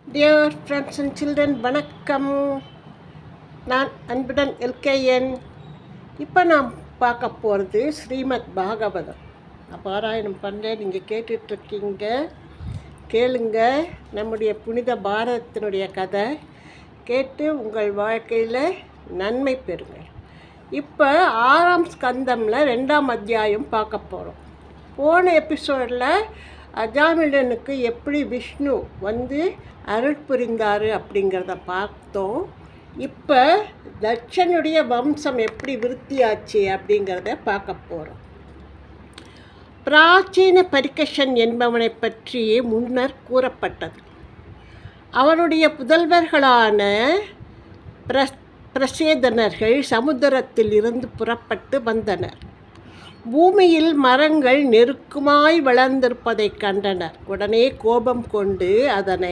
dear friends and children வணக்கம் நான் அன்புடன் எல்கேஎன் இப்போ நாம் பார்க்க போகிறது ஸ்ரீமத் பாகவதம் நான் பாராயணம் பண்ணேன் நீங்கள் கேட்டுட்ருக்கீங்க கேளுங்க நம்முடைய புனித பாரதத்தினுடைய கதை கேட்டு உங்கள் வாழ்க்கையில் நன்மை பெறுங்கள் இப்போ ஆறாம் ஸ்கந்தமில் ரெண்டாம் அத்தியாயம் பார்க்க போகிறோம் போன எபிசோடில் அஜாமிலனுக்கு எப்படி விஷ்ணு வந்து அருள் புரிந்தார் அப்படிங்கிறத பார்த்தோம் இப்போ தட்சனுடைய வம்சம் எப்படி விருத்தியாச்சு அப்படிங்கிறத பார்க்க போகிறோம் பிராச்சீன பரிகஷன் என்பவனை பற்றி முன்னர் கூறப்பட்டது அவனுடைய புதல்வர்களான பிரஸ் பிரசேதனர்கள் சமுத்திரத்தில் இருந்து புறப்பட்டு வந்தனர் பூமியில் மரங்கள் நெருக்குமாய் வளர்ந்திருப்பதைக் கண்டனர் உடனே கோபம் கொண்டு அதனை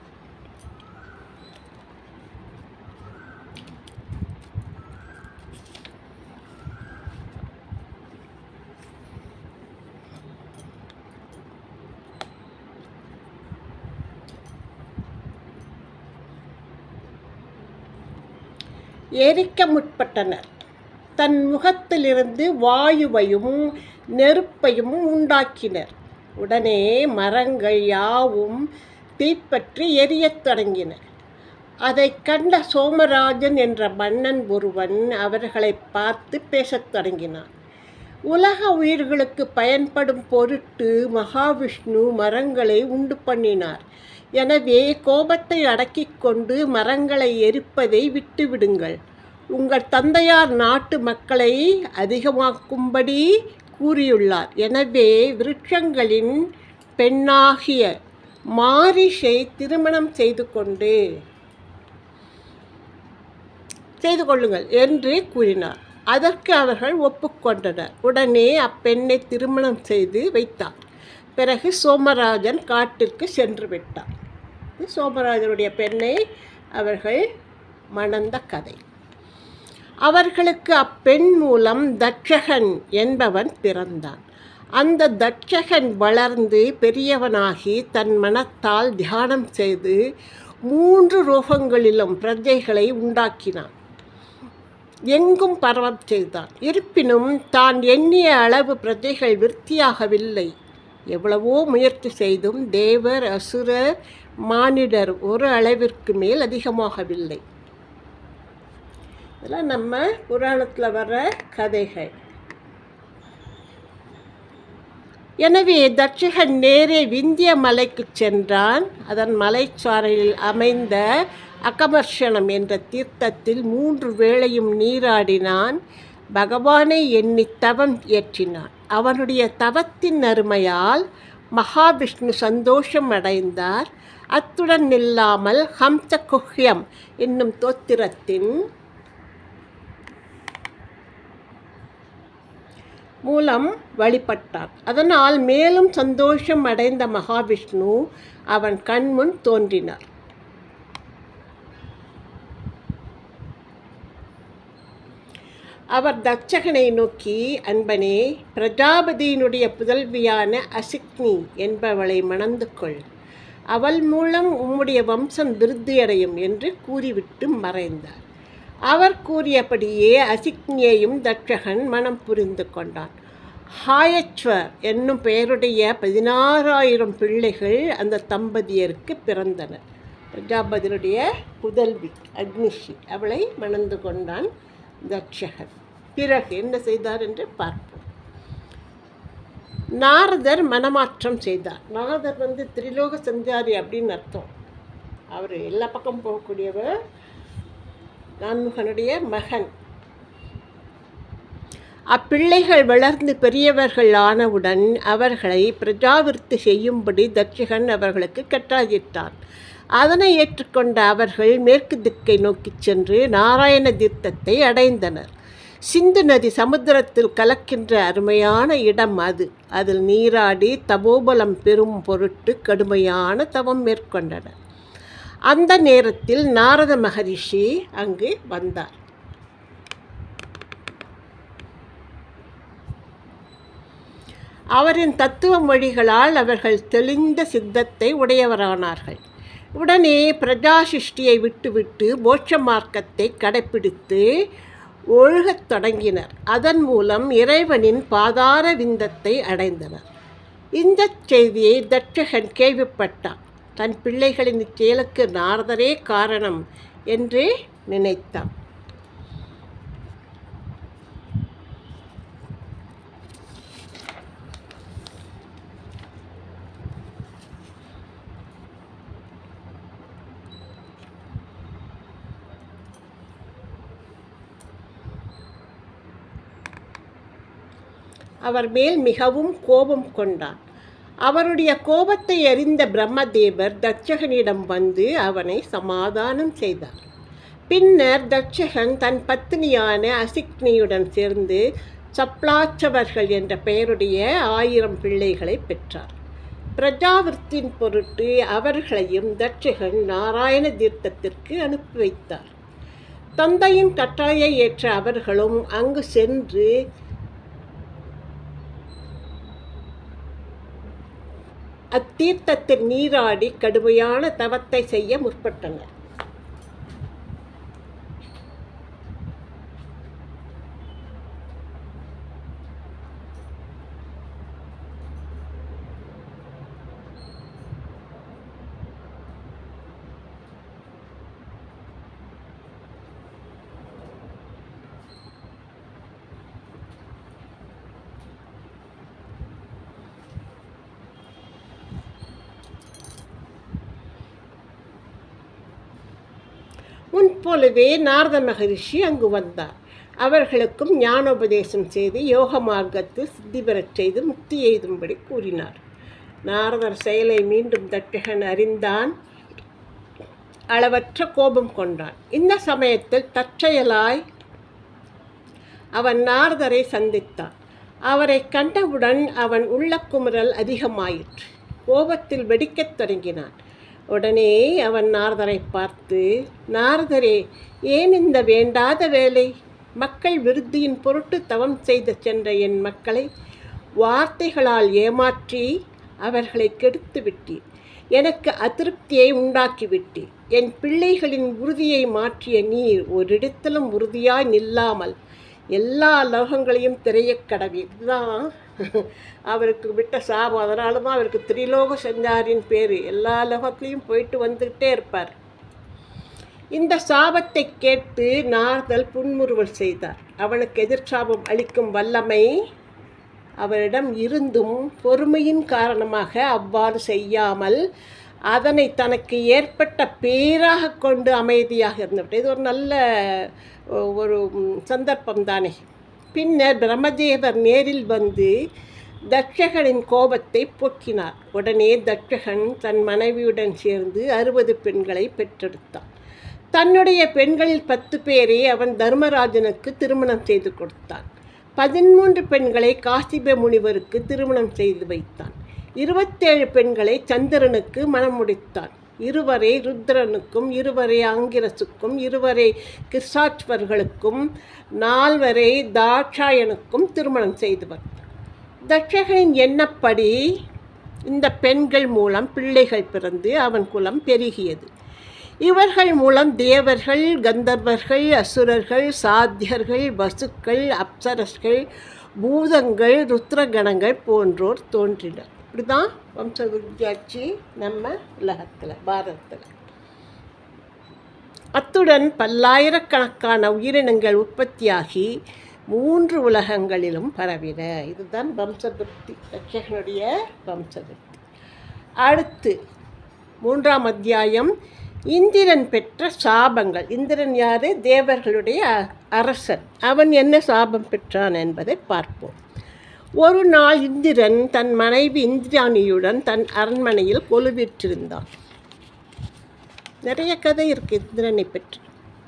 எரிக்க முற்பட்டனர் தன் முகத்திலிருந்து வாயுவையும் நெருப்பையும் உண்டாக்கினர் உடனே மரங்கள் யாவும் தீப்பற்றி எரியத் தொடங்கின அதைக் கண்ட சோமராஜன் என்ற மன்னன் ஒருவன் அவர்களை பார்த்து பேசத் தொடங்கினான் உலக உயிர்களுக்கு பயன்படும் பொருட்டு மகாவிஷ்ணு மரங்களை உண்டு பண்ணினார் எனவே கோபத்தை அடக்கிக் கொண்டு மரங்களை எரிப்பதை விட்டுவிடுங்கள் உங்கள் தந்தையார் நாட்டு மக்களை அதிகமாக்கும்படி கூறியுள்ளார் எனவே விருட்சங்களின் பெண்ணாகிய மாரிஷை திருமணம் செய்து கொண்டு செய்து கொள்ளுங்கள் என்று கூறினார் அதற்கு அவர்கள் ஒப்புக்கொண்டனர் உடனே அப்பெண்ணை திருமணம் செய்து வைத்தார் பிறகு சோமராஜன் காட்டிற்கு சென்று விட்டார் இது சோமராஜனுடைய பெண்ணை அவர்கள் மணந்த கதை அவர்களுக்கு அப்பெண் மூலம் தட்சகன் என்பவன் பிறந்தான் அந்த தட்சகன் வளர்ந்து பெரியவனாகி தன் மனத்தால் தியானம் செய்து மூன்று ரூபங்களிலும் பிரஜைகளை உண்டாக்கினான் எங்கும் பரவச் செய்தான் இருப்பினும் தான் எண்ணிய அளவு பிரஜைகள் விருத்தியாகவில்லை எவ்வளவோ முயற்சி செய்தும் தேவர் அசுரர் மானிடர் ஒரு அளவிற்கு மேல் அதிகமாகவில்லை இதெல்லாம் நம்ம புராணத்தில் வர்ற கதைகள் எனவே தட்சிகன் நேரே விந்திய மலைக்கு சென்றான் அதன் மலைச்சாரலில் அமைந்த அகமர்ஷனம் என்ற தீர்த்தத்தில் மூன்று வேளையும் நீராடினான் பகவானை எண்ணி தவம் இயற்றினான் அவனுடைய தவத்தின் அருமையால் மகாவிஷ்ணு சந்தோஷம் அடைந்தார் அத்துடன் நில்லாமல் ஹம்ச குஹ்யம் என்னும் தோத்திரத்தின் மூலம் வழிபட்டான் அதனால் மேலும் சந்தோஷம் அடைந்த மகாவிஷ்ணு அவன் கண்முன் தோன்றினார் அவர் தட்சகனை நோக்கி அன்பனே பிரஜாபதியினுடைய புதல்வியான அசிக்னி என்பவளை மணந்து கொள் அவள் மூலம் உம்முடைய வம்சம் விருத்தியடையும் என்று கூறிவிட்டு மறைந்தார் அவர் கூறியபடியே அசிக்னியையும் தட்சகன் மனம் புரிந்து கொண்டான் ஹாயச்வர் என்னும் பெயருடைய பதினாறாயிரம் பிள்ளைகள் அந்த தம்பதியருக்கு பிறந்தனர் பிரஜாபதியுடைய புதல்வி அக்னிஷி அவளை மணந்து கொண்டான் தட்சகன் பிறகு என்ன செய்தார் என்று பார்ப்போம் நாரதர் மனமாற்றம் செய்தார் நாரதர் வந்து திரிலோக சஞ்சாரி அப்படின்னு அர்த்தம் அவர் எல்லா பக்கம் போகக்கூடியவர் நான்முகனுடைய மகன் அப்பிள்ளைகள் வளர்ந்து பெரியவர்கள் ஆனவுடன் அவர்களை பிரஜாவிருத்தி செய்யும்படி தட்சிகன் அவர்களுக்கு கட்டாயிட்டான் அதனை ஏற்றுக்கொண்ட அவர்கள் மேற்கு திக்கை நோக்கிச் சென்று நாராயண தீர்த்தத்தை அடைந்தனர் சிந்து நதி சமுத்திரத்தில் கலக்கின்ற அருமையான இடம் அது அதில் நீராடி தபோபலம் பெறும் பொருட்டு கடுமையான தவம் மேற்கொண்டனர் அந்த நேரத்தில் நாரத மகரிஷி அங்கு வந்தார் அவரின் தத்துவ மொழிகளால் அவர்கள் தெளிந்த சித்தத்தை உடையவரானார்கள் உடனே பிரஜாசிஷ்டியை விட்டுவிட்டு மோட்ச மார்க்கத்தை கடைப்பிடித்து ஒழுகத் தொடங்கினர் அதன் மூலம் இறைவனின் பாதார விந்தத்தை அடைந்தனர் இந்த செய்தியை தட்சகன் கேள்விப்பட்டான் தன் பிள்ளைகளின் இச்செயலுக்கு நாரதரே காரணம் என்று நினைத்தான் அவர் மேல் மிகவும் கோபம் கொண்டான் அவருடைய கோபத்தை அறிந்த பிரம்மதேவர் தட்சகனிடம் வந்து அவனை சமாதானம் செய்தார் பின்னர் தட்சகன் தன் பத்தினியான அசிக்னியுடன் சேர்ந்து சப்ளாச்சவர்கள் என்ற பெயருடைய ஆயிரம் பிள்ளைகளை பெற்றார் பிரஜாவிற்த்தின் பொருட்டு அவர்களையும் தட்சகன் நாராயண தீர்த்தத்திற்கு அனுப்பி வைத்தார் தந்தையின் கட்டாயை ஏற்ற அவர்களும் அங்கு சென்று அத்தீர்த்தத்தில் நீராடி கடுமையான தவத்தை செய்ய முற்பட்டனர் முன்போலவே நாரத மகரிஷி அங்கு வந்தார் அவர்களுக்கும் ஞானோபதேசம் செய்து யோக மார்க்கத்தில் சித்தி பெறச் செய்து முக்தி எய்தும்படி கூறினார் நாரதர் செயலை மீண்டும் தட்டகன் அறிந்தான் அளவற்ற கோபம் கொண்டான் இந்த சமயத்தில் தற்செயலாய் அவன் நாரதரை சந்தித்தான் அவரை கண்டவுடன் அவன் உள்ள குமுறல் அதிகமாயிற்று கோபத்தில் வெடிக்கத் தொடங்கினான் உடனே அவன் நாரதரை பார்த்து நாரதரே ஏன் இந்த வேண்டாத வேலை மக்கள் விருத்தியின் பொருட்டு தவம் செய்து சென்ற என் மக்களை வார்த்தைகளால் ஏமாற்றி அவர்களை கெடுத்து விட்டீர் எனக்கு அதிருப்தியை உண்டாக்கி விட்டீர் என் பிள்ளைகளின் உறுதியை மாற்றிய நீர் ஓரிடத்திலும் உறுதியாய் நில்லாமல் எல்லா லோகங்களையும் திரையக் கடவீர் இதுதான் அவருக்கு விட்ட சாபம் அதனால தான் அவருக்கு திரிலோக சஞ்சாரின் பேர் எல்லா லோகத்துலேயும் போயிட்டு வந்துக்கிட்டே இருப்பார் இந்த சாபத்தை கேட்டு நார்தல் புன்முறுவல் செய்தார் அவனுக்கு எதிர்சாபம் அளிக்கும் வல்லமை அவரிடம் இருந்தும் பொறுமையின் காரணமாக அவ்வாறு செய்யாமல் அதனை தனக்கு ஏற்பட்ட பேராக கொண்டு அமைதியாக இருந்துவிட்டு இது ஒரு நல்ல ஒரு சந்தர்ப்பம் தானே பின்னர் பிரம்மதேவர் நேரில் வந்து தட்சகனின் கோபத்தை போக்கினார் உடனே தட்சகன் தன் மனைவியுடன் சேர்ந்து அறுபது பெண்களை பெற்றெடுத்தான் தன்னுடைய பெண்களில் பத்து பேரை அவன் தர்மராஜனுக்கு திருமணம் செய்து கொடுத்தான் பதிமூன்று பெண்களை காசிப முனிவருக்கு திருமணம் செய்து வைத்தான் இருபத்தேழு பெண்களை சந்திரனுக்கு மணம் முடித்தான் இருவரை ருத்ரனுக்கும் இருவரை ஆங்கிரசுக்கும் இருவரை கிருஷாட்வர்களுக்கும் நால்வரை தாட்சாயனுக்கும் திருமணம் செய்தவர் தட்சகனின் எண்ணப்படி இந்த பெண்கள் மூலம் பிள்ளைகள் பிறந்து அவன் குலம் பெருகியது இவர்கள் மூலம் தேவர்கள் கந்தர்வர்கள் அசுரர்கள் சாத்தியர்கள் வசுக்கள் அப்சரஸ்கள் பூதங்கள் ருத்ரகணங்கள் போன்றோர் தோன்றினர் இப்படிதான் வம்சவிருத்தியாட்சி நம்ம உலகத்தில் பாரதத்தில் அத்துடன் பல்லாயிரக்கணக்கான உயிரினங்கள் உற்பத்தியாகி மூன்று உலகங்களிலும் பரவின இதுதான் வம்சவிருத்தி தட்சகனுடைய வம்சவிருத்தி அடுத்து மூன்றாம் அத்தியாயம் இந்திரன் பெற்ற சாபங்கள் இந்திரன் யாரு தேவர்களுடைய அரசன் அவன் என்ன சாபம் பெற்றான் என்பதை பார்ப்போம் ஒரு நாள் இந்திரன் தன் மனைவி இந்திராணியுடன் தன் அரண்மனையில் கொலுவிற்றிருந்தான் நிறைய கதை இருக்கு இந்திரனை பற்றி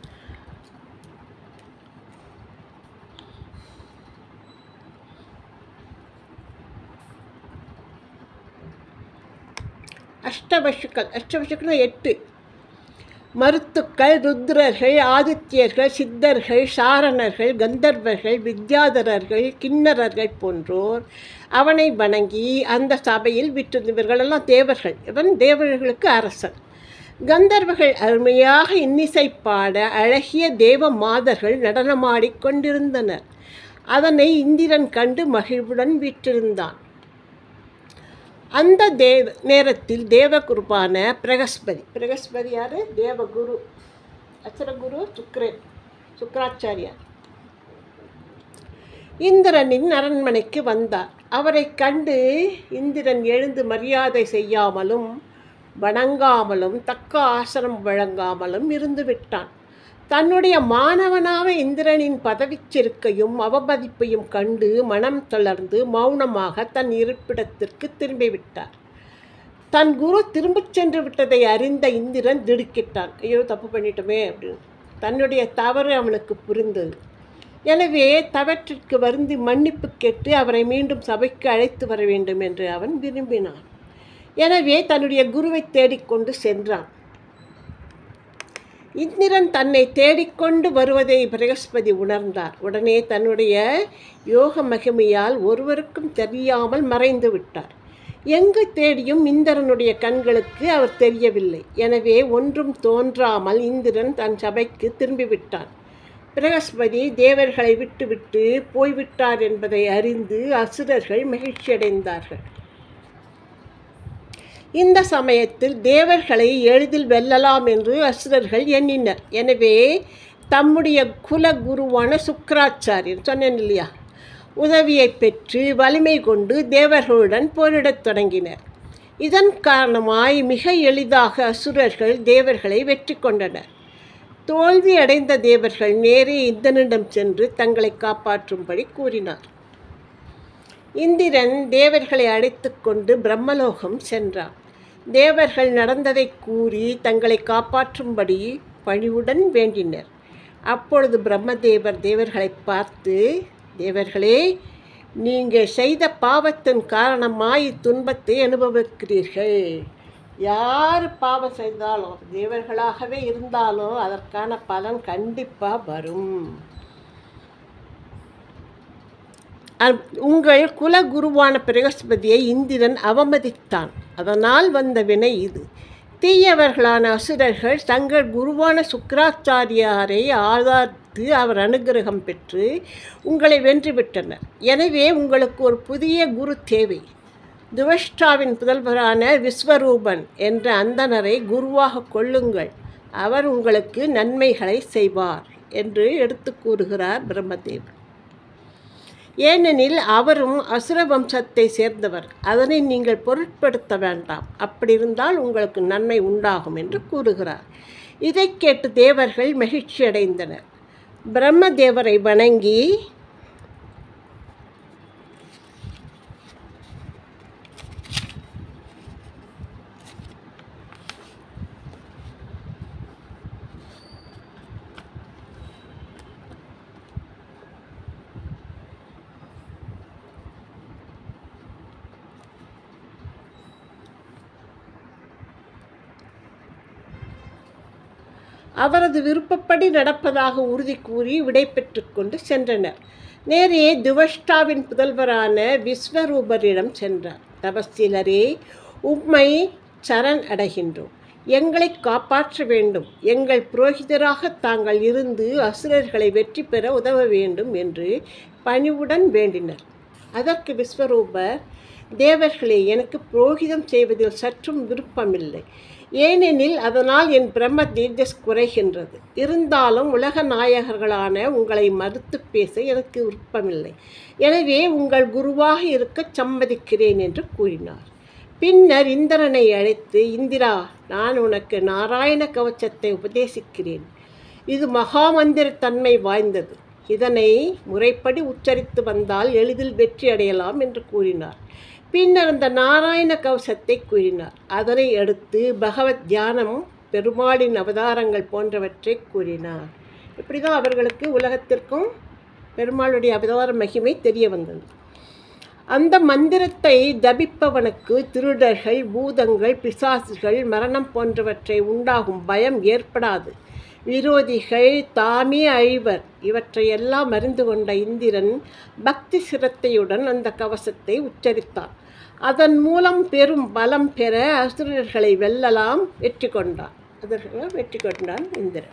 அஷ்டவசுக்கள் அஷ்டவசுக்கள் எட்டு மருத்துக்கள் ருத்ரர்கள் ஆதித்யர்கள் சித்தர்கள் சாரணர்கள் கந்தர்வர்கள் வித்யாதரர்கள் கிண்ணறர்கள் போன்றோர் அவனை வணங்கி அந்த சபையில் விற்றிருந்தவர்களெல்லாம் தேவர்கள் இவன் தேவர்களுக்கு அரசன் கந்தர்வர்கள் அருமையாக இன்னிசை பாட அழகிய தேவ மாதர்கள் நடனமாடிக் கொண்டிருந்தனர் அதனை இந்திரன் கண்டு மகிழ்வுடன் வீற்றிருந்தான் அந்த தேவ நேரத்தில் தேவகுருவான பிரகஸ்பதி பிரகஸ்பதி யார் தேவகுரு அச்சரகுரு சுக்ரன் சுக்கராச்சாரியார் இந்திரனின் அரண்மனைக்கு வந்தார் அவரை கண்டு இந்திரன் எழுந்து மரியாதை செய்யாமலும் வணங்காமலும் தக்க ஆசனம் வழங்காமலும் இருந்து விட்டான் தன்னுடைய மாணவனான இந்திரனின் பதவிச்சிருக்கையும் அவமதிப்பையும் கண்டு மனம் தளர்ந்து மௌனமாக தன் இருப்பிடத்திற்கு திரும்பிவிட்டார் தன் குரு திரும்பிச் சென்று விட்டதை அறிந்த இந்திரன் திடுக்கிட்டான் ஐயோ தப்பு பண்ணிட்டோமே அப்படின்னு தன்னுடைய தவறு அவனுக்கு புரிந்தது எனவே தவற்றிற்கு வருந்தி மன்னிப்பு கேட்டு அவரை மீண்டும் சபைக்கு அழைத்து வர வேண்டும் என்று அவன் விரும்பினான் எனவே தன்னுடைய குருவை தேடிக்கொண்டு சென்றான் இந்திரன் தன்னை தேடிக்கொண்டு வருவதை பிரகஸ்பதி உணர்ந்தார் உடனே தன்னுடைய யோக மகிமையால் ஒருவருக்கும் தெரியாமல் மறைந்து விட்டார் எங்கு தேடியும் இந்திரனுடைய கண்களுக்கு அவர் தெரியவில்லை எனவே ஒன்றும் தோன்றாமல் இந்திரன் தன் சபைக்கு திரும்பிவிட்டான் பிரகஸ்பதி தேவர்களை விட்டுவிட்டு போய்விட்டார் என்பதை அறிந்து அசுரர்கள் மகிழ்ச்சியடைந்தார்கள் இந்த சமயத்தில் தேவர்களை எளிதில் வெல்லலாம் என்று அசுரர்கள் எண்ணினர் எனவே தம்முடைய குல குருவான சுக்கராச்சாரியர் சொன்னேன் இல்லையா உதவியை பெற்று வலிமை கொண்டு தேவர்களுடன் போரிடத் தொடங்கினர் இதன் காரணமாய் மிக எளிதாக அசுரர்கள் தேவர்களை வெற்றி கொண்டனர் தோல்வி அடைந்த தேவர்கள் நேரே இந்திரனிடம் சென்று தங்களை காப்பாற்றும்படி கூறினார் இந்திரன் தேவர்களை அழைத்து கொண்டு பிரம்மலோகம் சென்றார் தேவர்கள் நடந்ததை கூறி தங்களை காப்பாற்றும்படி பணிவுடன் வேண்டினர் அப்பொழுது பிரம்மதேவர் தேவர்களை பார்த்து தேவர்களே நீங்கள் செய்த பாவத்தின் காரணமாய் இத்துன்பத்தை அனுபவிக்கிறீர்கள் யார் பாவம் செய்தாலும் தேவர்களாகவே இருந்தாலும் அதற்கான பலன் கண்டிப்பாக வரும் அ- உங்கள் குலகுருவான பிரகஸ்பதியை இந்திரன் அவமதித்தான் அதனால் வந்த வினை இது தீயவர்களான அசுரர்கள் தங்கள் குருவான சுக்கராச்சாரியாரை ஆதார்த்து அவர் அனுகிரகம் பெற்று உங்களை வென்றுவிட்டனர் எனவே உங்களுக்கு ஒரு புதிய குரு தேவை துவஷ்டாவின் புதல்வரான விஸ்வரூபன் என்ற அந்தணரை குருவாக கொள்ளுங்கள் அவர் உங்களுக்கு நன்மைகளை செய்வார் என்று எடுத்து கூறுகிறார் பிரம்மதேவர் ஏனெனில் அவரும் அசுர வம்சத்தை சேர்ந்தவர் அதனை நீங்கள் பொருட்படுத்த வேண்டாம் அப்படி இருந்தால் உங்களுக்கு நன்மை உண்டாகும் என்று கூறுகிறார் இதைக் கேட்டு தேவர்கள் மகிழ்ச்சி அடைந்தனர் பிரம்மதேவரை வணங்கி அவரது விருப்பப்படி நடப்பதாக உறுதி கூறி விடை கொண்டு சென்றனர் நேரே துவஷ்டாவின் புதல்வரான விஸ்வரூபரிடம் சென்றார் தபஸ்திலரே உம்மை சரண் அடைகின்றோம் எங்களை காப்பாற்ற வேண்டும் எங்கள் புரோகிதராக தாங்கள் இருந்து அசுரர்களை வெற்றி பெற உதவ வேண்டும் என்று பணிவுடன் வேண்டினர் அதற்கு விஸ்வரூபர் தேவர்களே எனக்கு புரோகிதம் செய்வதில் சற்றும் விருப்பமில்லை ஏனெனில் அதனால் என் பிரம்ம தேஜஸ் குறைகின்றது இருந்தாலும் உலக நாயகர்களான உங்களை மறுத்து பேச எனக்கு விருப்பமில்லை எனவே உங்கள் குருவாக இருக்க சம்மதிக்கிறேன் என்று கூறினார் பின்னர் இந்திரனை அழைத்து இந்திரா நான் உனக்கு நாராயண கவச்சத்தை உபதேசிக்கிறேன் இது மகாமந்திர தன்மை வாய்ந்தது இதனை முறைப்படி உச்சரித்து வந்தால் எளிதில் வெற்றி அடையலாம் என்று கூறினார் பின்னர் அந்த நாராயண கவசத்தை கூறினார் அதனை அடுத்து பகவத் தியானம் பெருமாளின் அவதாரங்கள் போன்றவற்றை கூறினார் இப்படி தான் அவர்களுக்கு உலகத்திற்கும் பெருமாளுடைய அவதார மகிமை தெரிய வந்தது அந்த மந்திரத்தை தபிப்பவனுக்கு திருடர்கள் பூதங்கள் பிசாசுகள் மரணம் போன்றவற்றை உண்டாகும் பயம் ஏற்படாது விரோதிகள் தாமே அழிவர் இவற்றையெல்லாம் அறிந்து கொண்ட இந்திரன் பக்தி சிரத்தையுடன் அந்த கவசத்தை உச்சரித்தான் அதன் மூலம் பெரும் பலம் பெற அசுரர்களை வெல்லலாம் வெற்றி கொண்டான் அதற்கு வெற்றி கொண்டான் இந்திரன்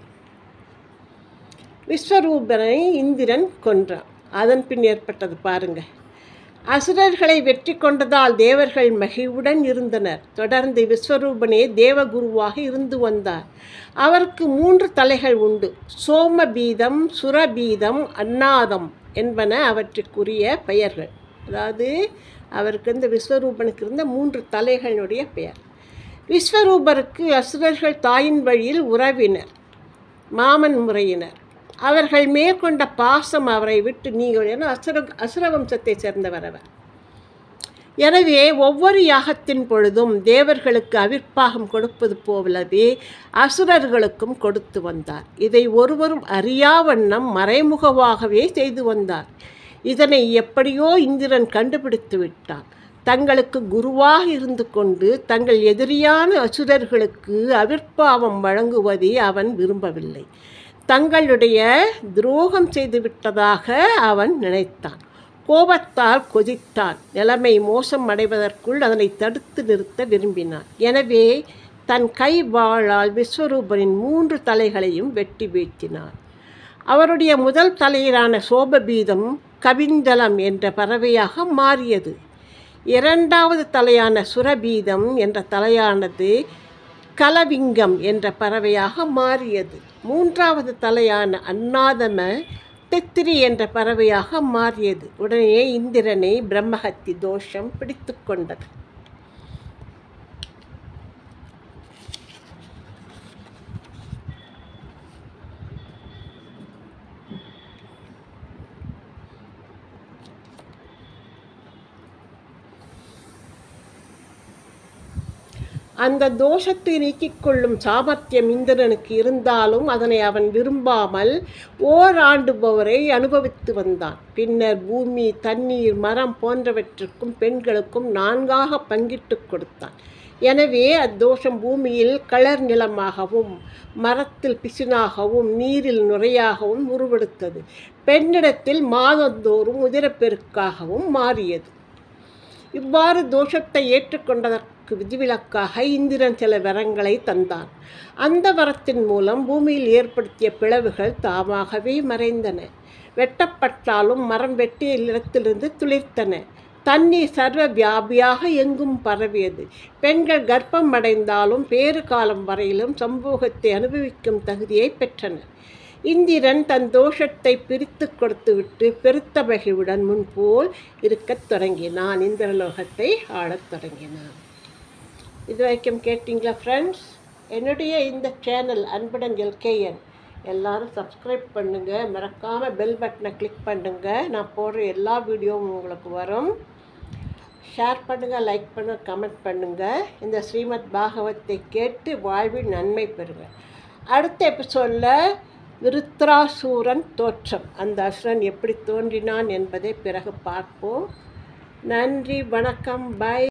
விஸ்வரூபனை இந்திரன் கொன்றான் அதன் பின் ஏற்பட்டது பாருங்க அசுரர்களை வெற்றி கொண்டதால் தேவர்கள் மகிழ்வுடன் இருந்தனர் தொடர்ந்து விஸ்வரூபனே தேவகுருவாக இருந்து வந்தார் அவருக்கு மூன்று தலைகள் உண்டு சோமபீதம் சுரபீதம் அன்னாதம் என்பன அவற்றுக்குரிய பெயர்கள் அதாவது அவருக்கு இந்த விஸ்வரூபனுக்கு இருந்த மூன்று தலைகளுடைய பெயர் விஸ்வரூபருக்கு அசுரர்கள் தாயின் வழியில் உறவினர் மாமன் முறையினர் அவர்கள் மேற்கொண்ட பாசம் அவரை விட்டு நீங்கள் என அசுர அசுர வம்சத்தை சேர்ந்தவர் அவர் எனவே ஒவ்வொரு யாகத்தின் பொழுதும் தேவர்களுக்கு அவிர்ப்பாகம் கொடுப்பது போலவே அசுரர்களுக்கும் கொடுத்து வந்தார் இதை ஒருவரும் அறியாவண்ணம் மறைமுகமாகவே செய்து வந்தார் இதனை எப்படியோ இந்திரன் கண்டுபிடித்து விட்டான் தங்களுக்கு குருவாக இருந்து கொண்டு தங்கள் எதிரியான அசுரர்களுக்கு அவிர்ப்பாவம் வழங்குவதை அவன் விரும்பவில்லை தங்களுடைய துரோகம் செய்து விட்டதாக அவன் நினைத்தான் கோபத்தால் கொதித்தான் நிலைமை மோசம் அடைவதற்குள் அதனை தடுத்து நிறுத்த விரும்பினான் எனவே தன் கை வாளால் விஸ்வரூபனின் மூன்று தலைகளையும் வெட்டி வீழ்த்தினான் அவருடைய முதல் தலையிலான சோபபீதம் கவிந்தலம் என்ற பறவையாக மாறியது இரண்டாவது தலையான சுரபீதம் என்ற தலையானது கலவிங்கம் என்ற பறவையாக மாறியது மூன்றாவது தலையான அன்னாதம தித்திரி என்ற பறவையாக மாறியது உடனே இந்திரனை பிரம்மஹத்தி தோஷம் பிடித்து கொண்டது அந்த தோஷத்தை நீக்கிக் கொள்ளும் சாமர்த்தியம் இந்திரனுக்கு இருந்தாலும் அதனை அவன் விரும்பாமல் ஓராண்டு வரை அனுபவித்து வந்தான் பின்னர் பூமி தண்ணீர் மரம் போன்றவற்றுக்கும் பெண்களுக்கும் நான்காக பங்கிட்டு கொடுத்தான் எனவே அத்தோஷம் பூமியில் களர் நிலமாகவும் மரத்தில் பிசினாகவும் நீரில் நுரையாகவும் உருவெடுத்தது பெண்ணிடத்தில் மாதந்தோறும் உதிரப்பெருக்காகவும் மாறியது இவ்வாறு தோஷத்தை ஏற்றுக்கொண்டதற்கு விதிவிலக்காக இந்திரன் சில வரங்களை தந்தான் அந்த வரத்தின் மூலம் பூமியில் ஏற்படுத்திய பிளவுகள் தாமாகவே மறைந்தன வெட்டப்பட்டாலும் மரம் வெட்டிய இடத்திலிருந்து துளிர்த்தன தண்ணீர் சர்வ வியாபியாக எங்கும் பரவியது பெண்கள் கர்ப்பம் அடைந்தாலும் பேறு காலம் வரையிலும் சம்பூகத்தை அனுபவிக்கும் தகுதியை பெற்றனர் இந்திரன் தன் தோஷத்தை பிரித்து கொடுத்துவிட்டு பெருத்த மகிழ்வுடன் முன்போல் இருக்கத் தொடங்கினான் இந்திரலோகத்தை ஆளத் தொடங்கினான் இது வரைக்கும் கேட்டிங்களா ஃப்ரெண்ட்ஸ் என்னுடைய இந்த சேனல் அன்புடன் எல்கேஎன் எல்லாரும் சப்ஸ்கிரைப் பண்ணுங்கள் மறக்காமல் பெல் பட்டனை கிளிக் பண்ணுங்கள் நான் போடுற எல்லா வீடியோவும் உங்களுக்கு வரும் ஷேர் பண்ணுங்கள் லைக் பண்ணுங்கள் கமெண்ட் பண்ணுங்கள் இந்த ஸ்ரீமத் பாகவத்தை கேட்டு வாழ்வில் நன்மை பெறுங்க அடுத்த எபிசோடில் விருத்ராசூரன் தோற்றம் அந்த அசுரன் எப்படி தோன்றினான் என்பதை பிறகு பார்ப்போம் நன்றி வணக்கம் பை